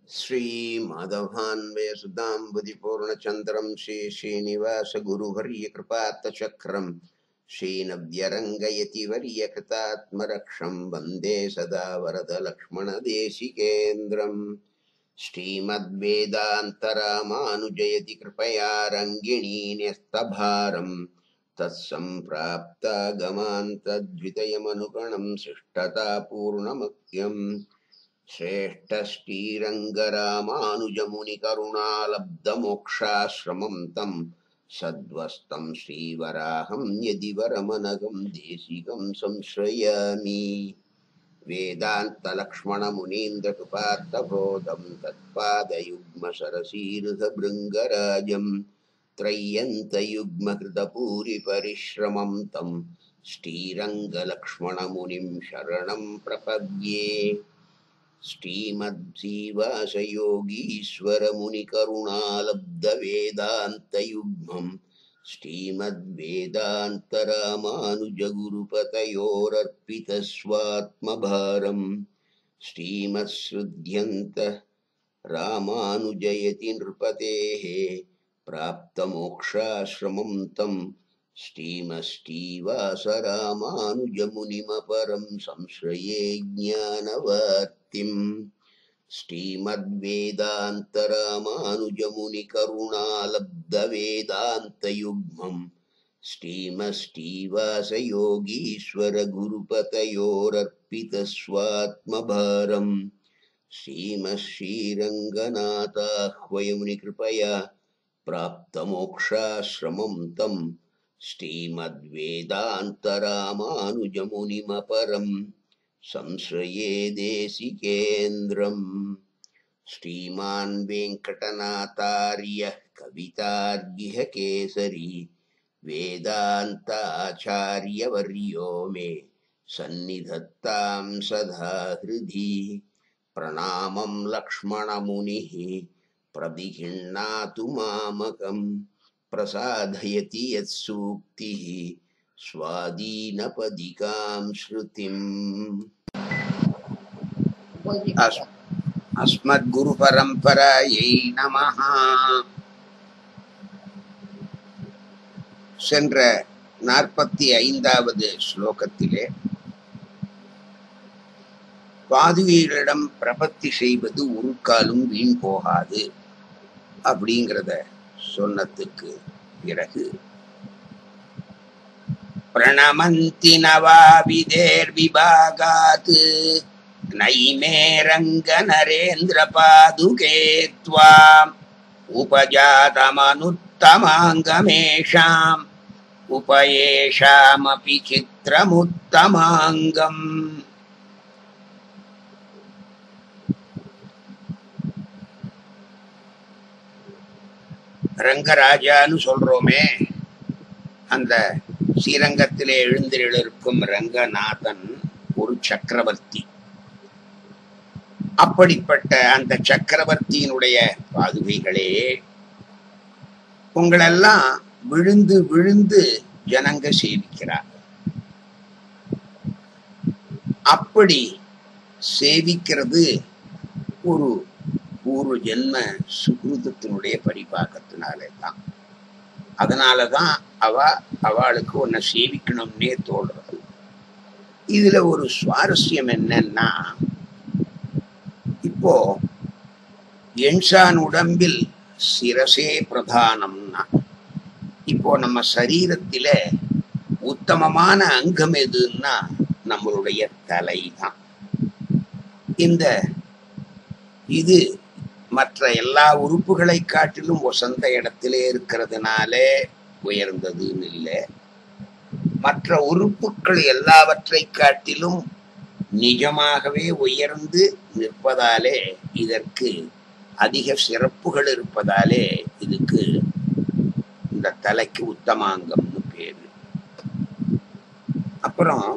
श्रीमाधवान्वयसुधाम्बुधिपूर्णचन्द्रं श्रीश्रीनिवासगुरुवर्यकृपात्तचक्रं श्रीनव्यरङ्गयति वर्यकृतात्मरक्षं वन्दे सदा वरदलक्ष्मणदेशिकेन्द्रम् श्रीमद्वेदान्तरामानुजयति कृपया रङ्गिणी न्यस्तभारम् तत्सम्प्राप्तागमान्तद्वितयमनुगणं शिष्टतापूर्णमत्यम् श्रेष्ठश्रीरङ्गरामानुजमुनिकरुणालब्धमोक्षाश्रमं तं सद्वस्तं श्रीवराहं यदि वरमनघं देशिकं संश्रयामि वेदान्तलक्ष्मणमुनीन्द्रकृपार्थबोधं तत्पादयुग्मसरसीरुधभृङ्गराजं त्रय्यन्तयुग्मकृतपूरिपरिश्रमं तं श्रीरङ्गलक्ष्मणमुनिं शरणं प्रपद्ये श्रीमद्जीवासयोगीश्वरमुनिकरुणालब्धवेदान्तयुग्मम् श्रीमद्वेदान्तरामानुजगुरुपतयोरर्पितस्वात्मभारम् श्रीमत्सृध्यन्त रामानुजयति नृपतेः प्राप्तमोक्षाश्रमं तं श्रीमश्रीवासरामानुजमुनिमपरं संश्रये ज्ञानवर्तिम् श्रीमद्वेदान्तरामानुजमुनिकरुणालब्धवेदान्तयुग्मम् श्रीमश्रीवासयोगीश्वरगुरुपतयोरर्पितस्वात्मभारम् श्रीमश्रीरङ्गनाथाह्वयमुनिकृपया प्राप्तमोक्षाश्रमं तं श्रीमद्वेदान्तरामानुजमुनिमपरं संश्रये देशिकेन्द्रम् श्रीमान् वेङ्कटनाथार्यः कवितार्गिह केसरी वेदान्ताचार्यवर्यो मे सन्निधत्तां सदा हृदि प्रणामं लक्ष्मणमुनिः प्रदिहिण्णातु मामकं प्रसादयति यत्सूक्तिः स्वादीनपदिकां श्रुतिम् अस् अस्मद्குருபரம்பராயை நமஹ சென்ற நாற்பத்தி ஐந்தாவது ஸ்லோகத்திலே பாதுகைகளிடம் பிரபத்தி செய்வது ஒரு காலும் வீண் போகாது அப்படிங்கிறத சொன்னதுக்கு பிறகு பிரணமந்தி நவாவிதேர் விபாகாத் நைமே ரங்க நரேந்திர பாதுகே त्वाम् उपजातमनुत्तमाङ्गमेषाम् उपयेषामपि चित्रमुत्तमाङ्गम् ரங்கராஜான்னு சொல்றோமே அந்த ஸ்ரீரங்கத்திலே எழுந்திருக்கும் ரங்கநாதன் ஒரு சக்கரவர்த்தி அப்படிப்பட்ட அந்த சக்கரவர்த்தியினுடைய பாதுகைகளே உங்களெல்லாம் விழுந்து விழுந்து ஜனங்க சேவிக்கிறார் அப்படி சேவிக்கிறது ஒரு பூர்வ ஜென்ம சுகிருதத்தினுடைய பரிபாகத்தினாலே தான் அதனாலதான் அவ அவளுக்கு உன்னை சேவிக்கணும்னே தோன்றது இதுல ஒரு சுவாரஸ்யம் என்னன்னா இப்போ என்சான் உடம்பில் சிரசே பிரதானம்னா இப்போ நம்ம சரீரத்தில உத்தமமான அங்கம் எதுன்னா நம்மளுடைய தலை தான் இந்த இது மற்ற எல்லா உறுப்புகளை காட்டிலும் வசந்த இடத்திலே இருக்கிறதுனாலே உயர்ந்ததுன்னு இல்லை மற்ற உறுப்புகள் எல்லாவற்றை காட்டிலும் நிஜமாகவே உயர்ந்து நிற்பதாலே இதற்கு அதிக சிறப்புகள் இருப்பதாலே இதுக்கு இந்த தலைக்கு உத்தமாங்கம்னு பேரு அப்புறம்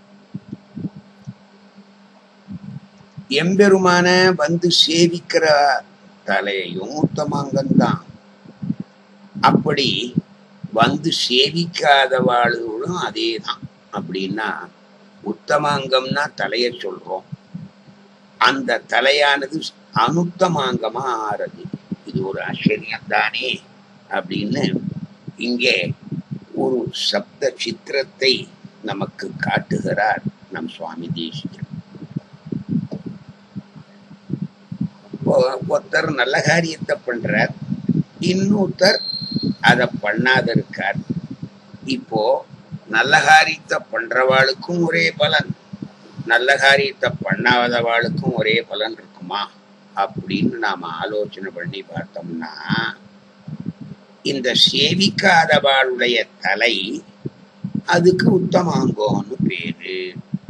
எம்பெருமான வந்து சேவிக்கிற தலையையும் உத்தமாங்கம்தான் அப்படி வந்து சேவிக்காதவாளுகளும் அதே தான் அப்படின்னா உத்தமாங்கம்னா தலையை சொல்றோம் அந்த தலையானது அனுத்தமாங்கமா ஆறது இது ஒரு ஆச்சரியம் தானே அப்படின்னு இங்கே ஒரு சப்த சித்திரத்தை நமக்கு காட்டுகிறார் நம் சுவாமி தேசிகன் ஒ- ஒருத்தர் நல்ல காரியத்தை பண்றார் இன்னொருத்தர் அதை பண்ணாத இருக்கார் இப்போ நல்ல காரியத்தை பண்றவாளுக்கும் ஒரே பலன் நல்ல காரியத்தை பண்ணாதவாளுக்கும் ஒரே பலன் இருக்குமா அப்படின்னு நாம ஆலோசனை பண்ணி பார்த்தோம்னா இந்த சேவிக்காதவாளுடைய தலை அதுக்கு உத்தமாங்கோன்னு பேரு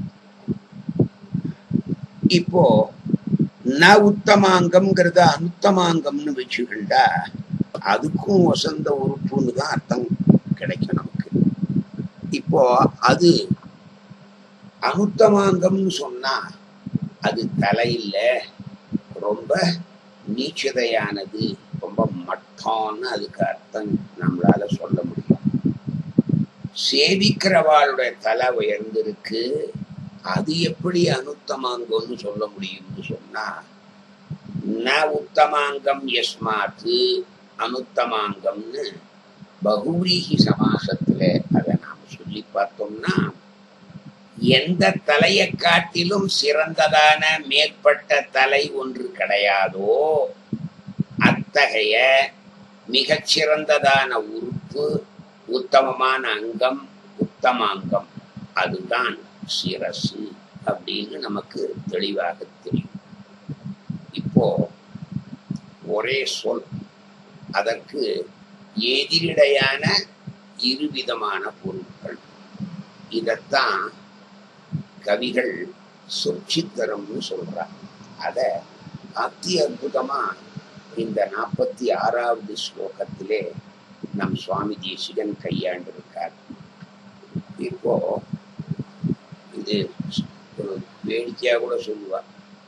இப்போ ந உத்தமாங்கம்ங்கிறத அனுத்தமாங்கம்னு வச்சுக்கிண்டா அதுக்கும் வசந்த உறுப்புன்னு தான் அர்த்தம் கிடைக்கும் நமக்கு இப்போ அது அனுத்தமாங்கம்னு சொன்னா அது தலையில்ல ரொம்ப நீச்சதையானது ரொம்ப மட்டம்னு அதுக்கு அர்த்தம் நம்மளால சொல்ல முடியும் சேவிக்கிறவாளுடைய தலை உயர்ந்திருக்கு அது எப்படி அனுத்தமாங்கம்னு சொல்ல முடியும்னு சொன்னா ந உத்தமாங்கம் யஸ்மாத்து அனுத்தமாங்கம்னு பகுரீகி சமாசத்துல அதை நாம் சொல்லி பார்த்தோம்னா எந்த தலையை காட்டிலும் சிறந்ததான மேற்பட்ட தலை ஒன்று கிடையாதோ அத்தகைய மிகச்சிறந்ததான உறுப்பு உத்தமமான அங்கம் உத்தமாங்கம் அதுதான் சிரசு அப்படின்னு நமக்கு தெளிவாக தெரியும் இப்போ ஒரே சொல் அதற்கு எதிரிடையான இருவிதமான பொருட்கள் இதத்தான் கவிகள் சொற்சித்தரம்னு சொல்றாங்க அத அத்தி அற்புதமா இந்த நாற்பத்தி ஆறாவது ஸ்லோகத்திலே நம் சுவாமி தேசிகன் கையாண்டிருக்கார் இப்போ இது ஒரு வேடிக்கையா கூட சொல்லுவா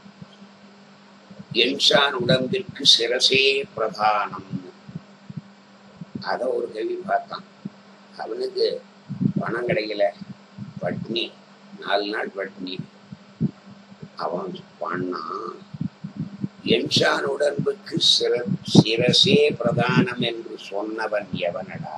என்சான் உடம்பிற்கு சிரசே பிரதானம் அத ஒரு கவி பார்த்தான் அவனுக்கு பணம் கிடைக்கல பட்னி நாலு நாள் பட்னி அவன் பண்ணான் என்சான் உடம்புக்கு சிர சிரசே பிரதானம் என்று சொன்னவன் எவனடா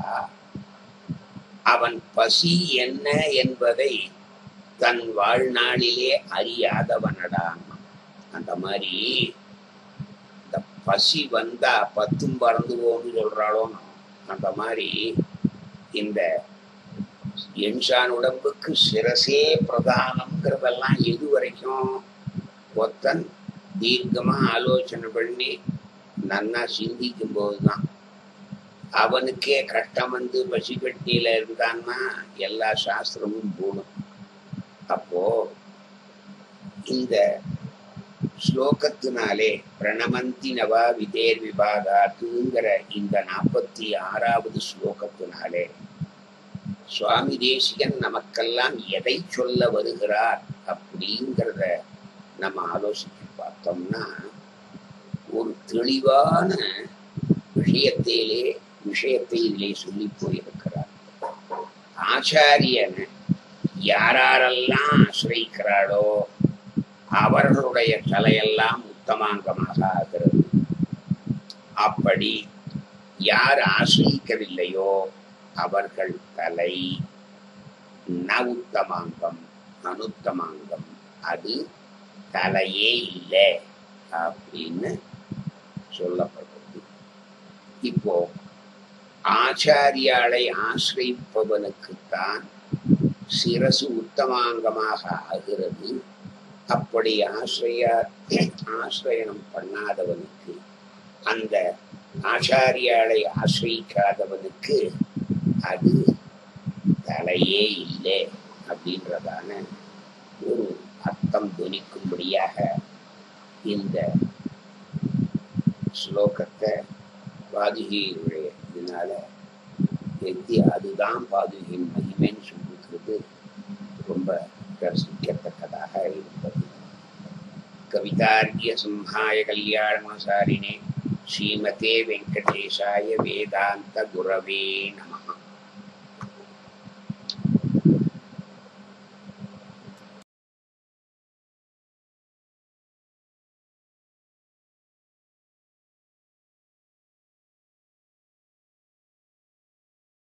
அவன் பசி என்ன என்பதை தன் வாழ்நாளிலே அறியாதவனடா அந்த மாதிரி இந்த பசி வந்தா பத்தும் பறந்துவோம்னு சொல்றாளோ அந்த மாதிரி இந்த என்சான் உடம்புக்கு சிரசே பிரதானம்ங்கிறதெல்லாம் எது வரைக்கும் ஒத்தன் தீர்க்கமா ஆலோசனை பண்ணி நன்னா சிந்திக்கும் போதுதான் அவனுக்கே கஷ்டம் வந்து பசிக்கட்டியில இருந்தான்னா எல்லா சாஸ்திரமும் போடும் அப்போ இந்த ஸ்லோகத்தினாலே பிரணமந்தி நவா விதேர் விபாகாத்துங்கிற இந்த நாற்பத்தி ஆறாவது ஸ்லோகத்தினாலே சுவாமி தேசிகன் நமக்கெல்லாம் எதை சொல்ல வருகிறார் அப்படிங்கிறத நம்ம ஆலோசிச்சு பார்த்தோம்னா ஒரு தெளிவான விஷயத்திலே விஷயத்தை இதிலே சொல்லி போயிருக்கிறார் ஆச்சாரியன் யாரெல்லாம் ஆசிரிக்கிறாளோ அவர்களுடைய தலையெல்லாம் உத்தமாங்கமாக ஆகிறது அப்படி யார் ஆசிரிக்கவில்லையோ அவர்கள் தலை ந உத்தமாங்கம் அனுத்தமாங்கம் அது தலையே இல்லை அப்படின்னு சொல்லப்படுறது இப்போ ஆச்சாரியாளை ஆசிரிப்பவனுக்குத்தான் சிரசு உத்தமாங்கமாக ஆகிறது அப்படி ஆசிரியா ஆசிரியனம் பண்ணாதவனுக்கு அந்த ஆச்சாரியாளை ஆசிரிக்காதவனுக்கு அது தலையே இல்லை அப்படின்றதான ஒரு அர்த்தம் துணிக்கும்படியாக இந்த ஸ்லோகத்தை பாதுகையுடைய இதனால எத்தி அதுதான் பாதுகையின் மகிமைன்னு சொல்லிக்கிறது ரொம்ப ரசிக்கத்தக்கதாக இருந்தது கவிதார்கிய சம்ஹாய கல்யாணமசாரிணே ஸ்ரீமதே வெங்கடேசாய வேதாந்த குரவே நமः